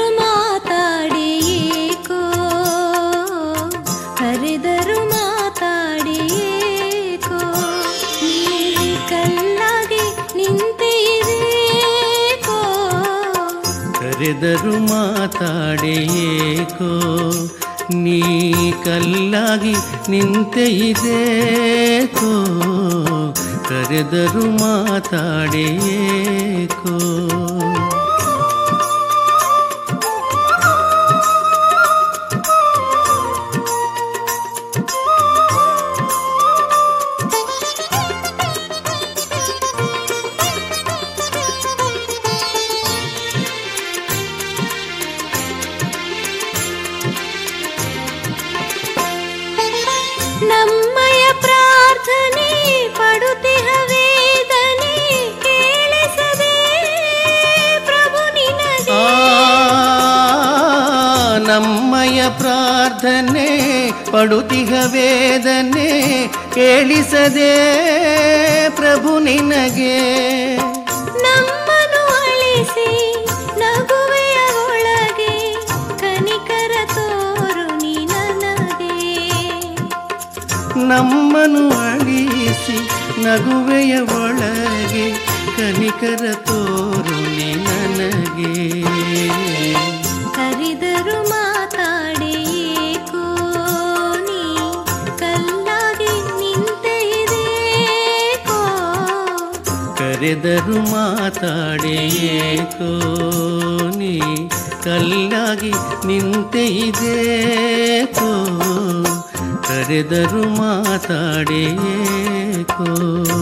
ಮಾತಾಡಿ ಏಕೋ ಕರೆದರು ಮಾತಾಡಿ ಏಕೋ ನೀ ಕಲ್ಲಾಗಿ ನಿಂತಿರೇಕೋ ಕರೆದರು ಮಾತಾಡಿ ಏಕೋ ನೀ ಕಲ್ಲಾಗಿ ನಿಂತೆ ಇದೇಕೋ ಕರೆದರು ಮಾತಾಡಿ ಏಕೋ ನಮ್ಮಯ ಪ್ರಾರ್ಥನೆ ಪಡುತ್ತಿಹ ವೇದನೆ ಕೇಳಿಸದೆ ಪ್ರಭು ನಿನಗೆ ಆ ನಮ್ಮಯ ಪ್ರಾರ್ಥನೆ ಪಡುತಿಹ ವೇದನೆ ಕೇಳಿಸದೆ ಪ್ರಭು ನಿನಗೆ ನಮ್ಮನು ಅಳಿಸಿ ನಗುವೆಯ ಒಳಗೆ ಕನಿಕರ ತೋರು ನೀ ನನಗೆ ನಮ್ಮನು ಅಳಿಸಿ ನಗುವೆಯ ಒಳಗೆ ಕನಿಕರ ತೋರು ನೀ ನನಗೆ ಕರೆದರು ಮಾತಾಡಿ ಏಕೋ ನೀ ಕಲ್ಲಾಗಿ ನಿಂತೆ ಇದೇಕೋ ಕರೆದರು ಮಾತಾಡಿ ಏಕೋ ನೀ ಕಲ್ಲಾಗಿ ನಿಂತೆ ಇದೇಕೋ ಕರೆದರು ಮಾತಾಡಿ ಏಕೋ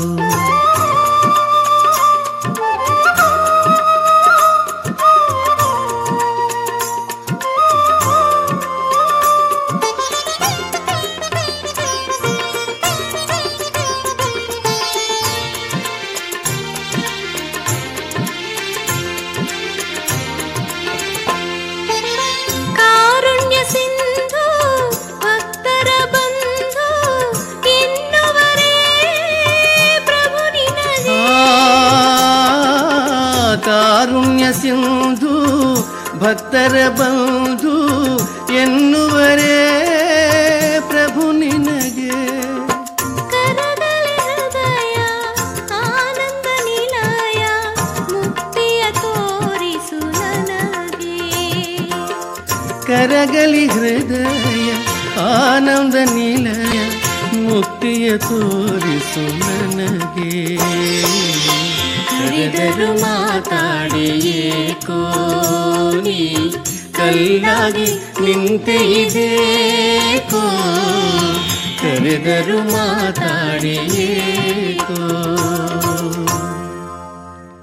ಕಾರುಣ್ಯ ಸಿಂಧು ಭಕ್ತರ ಬಂಧು ಎನ್ನುವರೇ ಪ್ರಭು ನಿನಗೆ ಆ, ಕಾರುಣ್ಯ ಸಿಂಧು ಭಕ್ತರ ಬಂಧು ಎನ್ನುವರೇ ಪ್ರಭು ನಿನಗೆ ಕರಗಲಿ ಹೃದಯ ಆನಂದ ನಿಲಯ ಮುಕ್ತಿಯ ತೋರಿಸು ನನಗೆ ಕರಗಲಿ ಹೃದಯ ಆನಂದ ನಿಲಯ ಮುಕ್ತಿಯ ತೋರಿಸು ನನಗೆ ಕರೆದರು ಮಾತಾಡಿ ಏಕೋ ನೀ ಕಲ್ಲಾಗಿ ನಿಂತೆ ಇದೇಕೋ ಕರೆದರು ಮಾತಾಡಿ ಏಕೋ